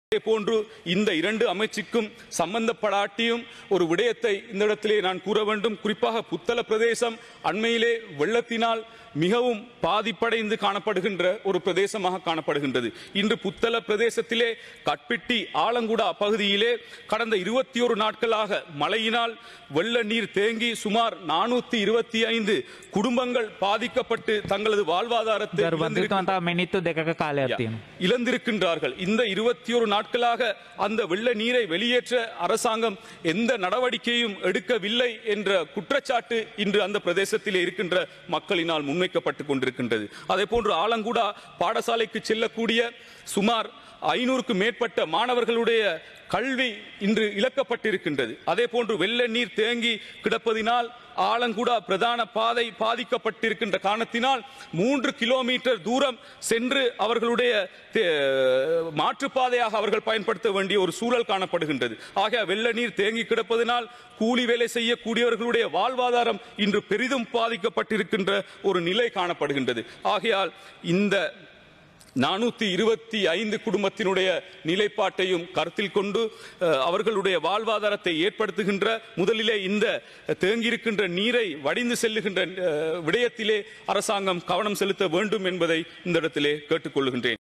அதே போன்று இந்த இரண்டு அமைச்சுக்கும் சம்பந்தப்படாட்டியும் ஒரு விடயத்தை இந்த இடத்திலே நான் கூற வேண்டும் குறிப்பாக புத்தள பிரதேசம் அண்மையிலே வெள்ளத்தினால் மிகவும் பாதிப்படைந்து காணப்படுகின்ற ஒரு பிரதேசமாக காணப்படுகின்றது இன்று புத்தள பிரதேசத்திலே கட்பிட்டி ஆலங்குடா பகுதியிலே கடந்த இருபத்தி ஒரு நாட்களாக மழையினால் வெள்ள நீர் தேங்கி சுமார் நானூத்தி இருபத்தி ஐந்து குடும்பங்கள் பாதிக்கப்பட்டு தங்களது வாழ்வாதாரத்தை ගරු இழந்திருக்கின்றன. බන්ධතුන්ට මිනිත්තු දෙකක කාලයක් තියෙනවා. இழந்திருக்கின்றார்கள் இந்த இருபத்தி ஒரு நாட்களாக அந்த வெள்ள நீரை வெளியேற்ற அரசாங்கம் எந்த நடவடிக்கையும் எடுக்கவில்லை என்ற குற்றச்சாட்டு இன்று அந்த பிரதேசத்திலே இருக்கின்ற மக்களினால் முன்வைக்கப்பட்டுக் கொண்டிருக்கின்றது அதே போன்று ஆலங்குடா பாடசாலைக்கு செல்லக்கூடிய சுமார் ஐநூறுக்கு மேற்பட்ட மாணவர்களுடைய கல்வி இன்று இழக்கப்பட்டிருக்கின்றது அதே போன்று வெள்ள நீர் தேங்கி கிடப்பதினால் ஆலங்குடா பிரதான பாதை பாதிக்கப்பட்டிருக்கின்ற காரணத்தினால் மூன்று கிலோமீட்டர் தூரம் சென்று அவர்களுடைய தே- மாற்றுப்பாதையாக அவர்கள் பயன்படுத்த வேண்டிய ஒரு சூழல் காணப்படுகின்றது ஆக வெள்ள நீர் தேங்கி கிடப்பதனால் கூலி வேலை செய்யக்கூடியவர்களுடைய வாழ்வாதாரம் இன்று பெரிதும் பாதிக்கப்பட்டிருக்கின்ற ஒரு நிலை காணப்படுகின்றது ஆகையால் இந்த நானூத்தி இருபத்தி ஐந்து குடும்பத்தினுடைய நிலைப்பாட்டையும் கருத்தில் கொண்டு அஹ், அவர்களுடைய வாழ்வாதாரத்தை ஏற்படுத்துகின்ற முதலிலே இந்த தேங்கியிருக்கின்ற நீரை வடிந்து செல்லுகின்ற அஹ், விடயத்திலே அரசாங்கம் கவனம் செலுத்த வேண்டும் என்பதை இந்த இடத்திலே கேட்டுக்கொள்கின்றேன்